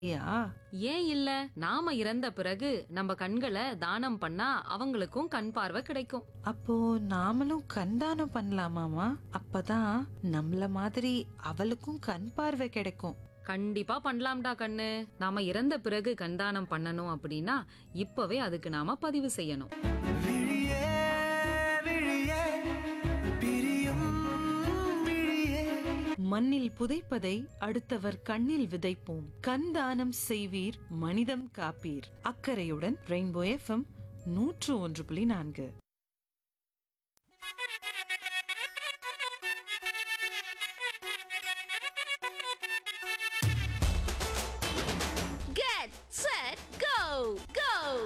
யா ஏன் இல்ல நாம இறந்த பிறகு நம்ம கண்களை தானம் பண்ணா அவங்களுக்கும் கண் பார்வை கிடைக்கும் அப்போ நாமளும் கண் தானம் பண்ணலாமாமா அப்பதான் நம்மள மாதிரி அவளுக்கும் கண் பார்வை கிடைக்கும் கண்டிப்பா பண்ணலாம்டா கண்ணு நாம இறந்த பிறகு கண்தானம் பண்ணணும் அப்படின்னா இப்பவே அதுக்கு நாம பதிவு செய்யணும் விழியே விழியே பிரியும் விழியே மண்ணில் புதைப்பதை அடுத்தவர் கண்ணில் விதைப்போம் கண் தானம் செய்வீர் மனிதம் காப்பீர் அக்கறையுடன் ரெயின்போ எஃப்எம் நூற்று ஒன்று புள்ளி நான்கு Get set go go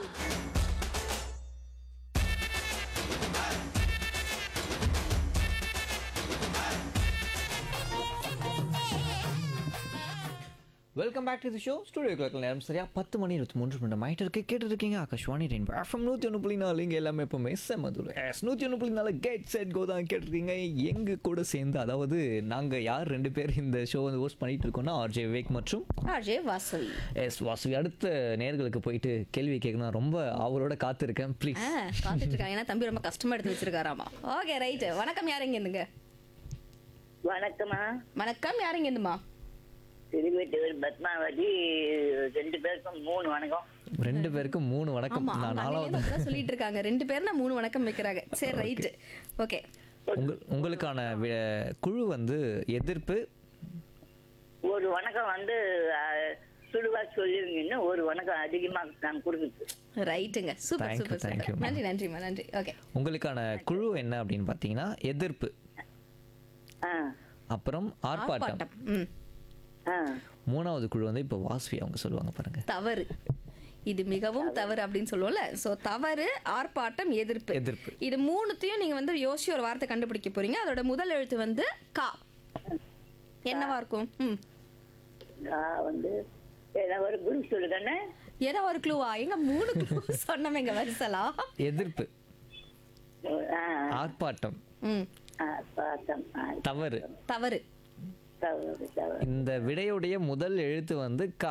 welcome back to the show studio clock நேரம் சரியா பத்து மணி இருபத்தி மூன்று மணி மைட் இருக்கு கேட்டு இருக்கீங்க ஆகாஷ்வாணி ரெயின் எஃப்எம் நூற்றி ஒன்று புள்ளி நாலு இங்கே எல்லாமே எப்பவுமே செம்மதுல எஸ் நூற்றி ஒன்று புள்ளி நாலு கேட் செட் கோ தான் கேட்டிருக்கீங்க எங்க கூட சேர்ந்து அதாவது நாங்கள் யார் ரெண்டு பேர் இந்த ஷோ வந்து ஹோஸ்ட் பண்ணிட்டு இருக்கோம்னா ஆர்ஜே விவேக் மற்றும் ஆர்ஜே வாசவி எஸ் வாசுவி அடுத்த நேர்களுக்கு போயிட்டு கேள்வி கேட்கணும் ரொம்ப அவரோட காத்திருக்கேன் ப்ளீஸ் ஆ, காத்துட்டு இருக்காங்க ஏன்னா தம்பி ரொம்ப கஷ்டமா எடுத்து வச்சிருக்காராமா ஓகே ரைட் வணக்கம் யாருங்க இருந்துங்க வணக்கம்மா வணக்கம் யாருங்க இருந்துமா திருவெட்டூர் பத்மாவதி ரெண்டு பேருக்கும் மூணு வணக்கம் ரெண்டு பேருக்கும் மூணு வணக்கம் ஆமா நான் அவங்க நாலாவது அன்னையிலேருந்து அப்படிதான் சொல்லிட்டு இருக்காங்க ரெண்டு பேர்னா மூணு வணக்கம் வைக்கிறாங்க சரி ரைட் ஓகே உங்கள் உங்களுக்கான வி- குழு வந்து எதிர்ப்பு ஒரு வணக்கம் வந்து அஹ், சுடுவா சொல்லிருங்கன்னு ஒரு வணக்கம் அதிகமா நான் கொடுக்குது ரைட்டுங்க super Thank you, super thank you, super ma'am. நன்றி நன்றிம்மா நன்றி ஓகே உங்களுக்கான குழு என்ன அப்படின்னு பார்த்தீங்கன்னா எதிர்ப்பு ஆ அப்புறம் ஆர்ப்பாட்டம் ஆர்ப்பாட்டம் ம் ஆ மூணாவது குழு வந்து இப்போ வாஸ்வி அவங்க சொல்லுவாங்க பாருங்க தவறு இது மிகவும் தவறு அப்படின்னு சொல்லுவோம்ல சோ தவறு ஆர்ப்பாட்டம் எதிர்ப்பு எதிர்ப்பு. இது மூணுத்தையும் நீங்க வந்து யோசிச்சு ஒரு வார்த்தை கண்டுபிடிக்க போறீங்க அதோட முதல் எழுத்து வந்து கா என்னவா இருக்கும் ம் நான் வந்து ஏதாவது ஒரு குரு சொல்லுதானே ஏதோ ஒரு க்ளூவா எங்க மூணு க்ளூ சொன்னவங்க வரிசலா ஆ எதிர்ப்பு ஆர்ப்பாட்டம் ம் ஆ, பார்த்தம் ஆ, தவறு தவறு தவறு தவறு இந்த விடையுடைய முதல் எழுத்து வந்து கா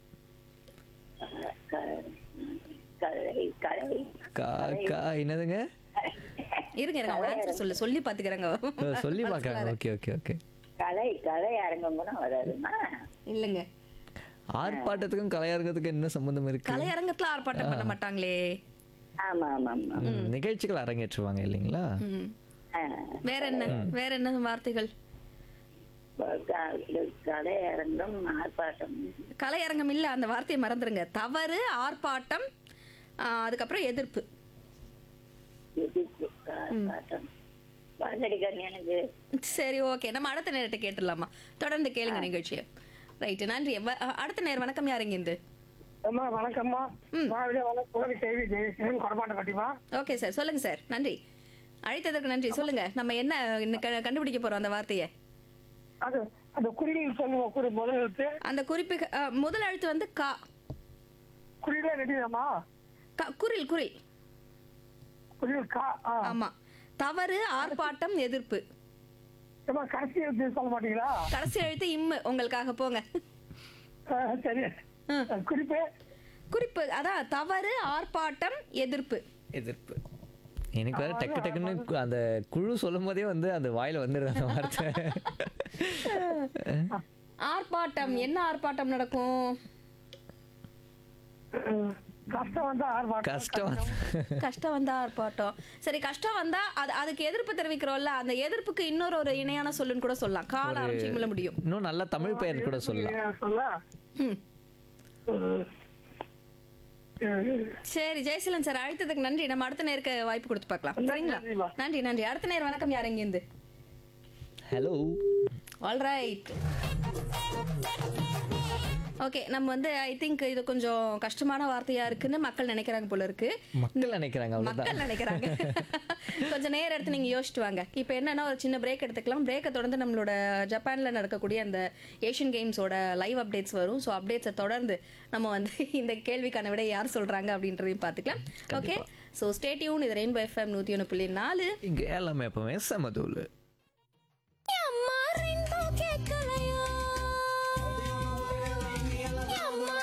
க- கலை கலை கா கா என்னதுங்க இருங்க இருங்க அவங்க ஆன்சர் சொல்லு சொல்லி பாத்துக்கிறேங்க ஓ, சொல்லி பார்க்கறாங்க ஓகே ஓகே ஓகே கலை கலை அரங்கம் கூட வராதுமா இல்லங்க ஆர்ப்பாட்டத்துக்கும் கலையரங்கத்துக்கும் என்ன சம்பந்தம் இருக்கு கலையரங்கத்துல ஆர்ப்பாட்டம் பண்ண மாட்டாங்களே ஆமா ஆமா ஆமா ம், நிகழ்ச்சிகள் அரங்கேற்றுவாங்க இல்லைங்களா ம். ஆ, வேற என்ன வேற என்ன வார்த்தைகள் க- கலை அரங்கம் ஆர்ப்பாட்டம் கலையரங்கம் இல்ல அந்த வார்த்தையை மறந்துருங்க தவறு ஆர்ப்பாட்டம் ஆ, அதுக்கப்புறம் எதிர்ப்பு எதிர்ப்பு ஆர்ப்பாட்டம் பங்கடிக்கண் எனக்கு சரி ஓகே நம்ம அடுத்த நேரத்தை கேட்டுடலாமா தொடர்ந்து கேளுங்க நிகழ்ச்சியை ரைட்டு நன்றி வ- அ- அடுத்த நேரம் வணக்கம் யாருங்க இந்த அம்மா வணக்கம்மா மாவிலே வணக்கம் உலக செய்தி ஜெயசீலன் கொடமாட்ட கட்டிமா ஓகே சார் சொல்லுங்க சார் நன்றி அழைத்ததற்கு நன்றி சொல்லுங்க நம்ம என்ன இன்னும் க- கண்டுபிடிக்க போறோம் அந்த வார்த்தையை அது அந்த குறியில் சொல்லுவோம் குறி முதல் எழுத்து அந்த குறிப்பு அ, முதல் எழுத்து வந்து கா குறியில ரெடிதாம்மா க- குரில் குரில் குறியில் கா ஆ ஆமா தவறு ஆர்ப்பாட்டம் எதிர்ப்பு அம்மா கடைசி எழுத்து சொல்ல மாட்டீங்களா கடைசி எழுத்து இம்மு உங்களுக்காக போங்க ஆ, சரி குறிப்பு குறிப்பு அதான் தவறு ஆர்ப்பாட்டம் எதிர்ப்பு எதிர்ப்பு எனக்கு வேற டக்கு டக்குன்னு கு- அந்த குழு சொல்லும் போதே வந்து அந்த வாயில வந்துடுது அந்த வார்த்தை ஆர்ப்பாட்டம் என்ன ஆர்ப்பாட்டம் நடக்கும் ம், கஷ்டம் வந்தா ஆர்ப்பாட்டம் கஷ்டம் கஷ்டம் வந்தா ஆர்ப்பாட்டம் சரி கஷ்டம் வந்தா அது அதுக்கு எதிர்ப்பு தெரிவிக்கிறோம்ல அந்த எதிர்ப்புக்கு இன்னொரு ஒரு இணையான சொல்லுன்னு கூட சொல்லலாம் கால ஆரம்பிச்சிங்கள முடியும் இன்னும் நல்ல தமிழ் பெயர் கூட சொல்லலாம் ஏன் சொல்ல ம். ம். ம். சரி ஜெயசீலன் சார் அழைத்ததுக்கு நன்றி நம்ம அடுத்த நேருக்கு வாய்ப்பு கொடுத்து பார்க்கலாம் சரிங்களா நன்றிம்மா. நன்றி நன்றி அடுத்த நேரம் வணக்கம் யார் இருந்து ஹலோ ஆல்ரைட் ஓகே நம்ம வந்து ஐ திங்க் இது கொஞ்சம் கஷ்டமான வார்த்தையா இருக்குன்னு மக்கள் நினைக்கிறாங்க போல இருக்கு மக்கள் நினைக்கிறாங்க மக்கள் அவ்வளவுதான் நினைக்கிறாங்க கொஞ்சம் நேரம் எடுத்து நீங்க யோசிச்சுட்டு வாங்க இப்போ என்னன்னா ஒரு சின்ன பிரேக் எடுத்துக்கலாம் பிரேக்கை தொடர்ந்து நம்மளோட ஜப்பான்ல நடக்கக்கூடிய அந்த ஏஷியன் கேம்ஸோட லைவ் அப்டேட்ஸ் வரும் ஸோ அப்டேட்ஸை தொடர்ந்து நம்ம வந்து இந்த கேள்விக்கான விட யார் சொல்றாங்க அப்படின்றதையும் பார்த்துக்கலாம் ஓகே ஸோ ஸ்டேட்யூன் இது ரெயின்போ எஃப்எம் நூற்றி ஒன்று புள்ளி நாலு இங்க எல்லாமே எப்பவுமே செமதூள்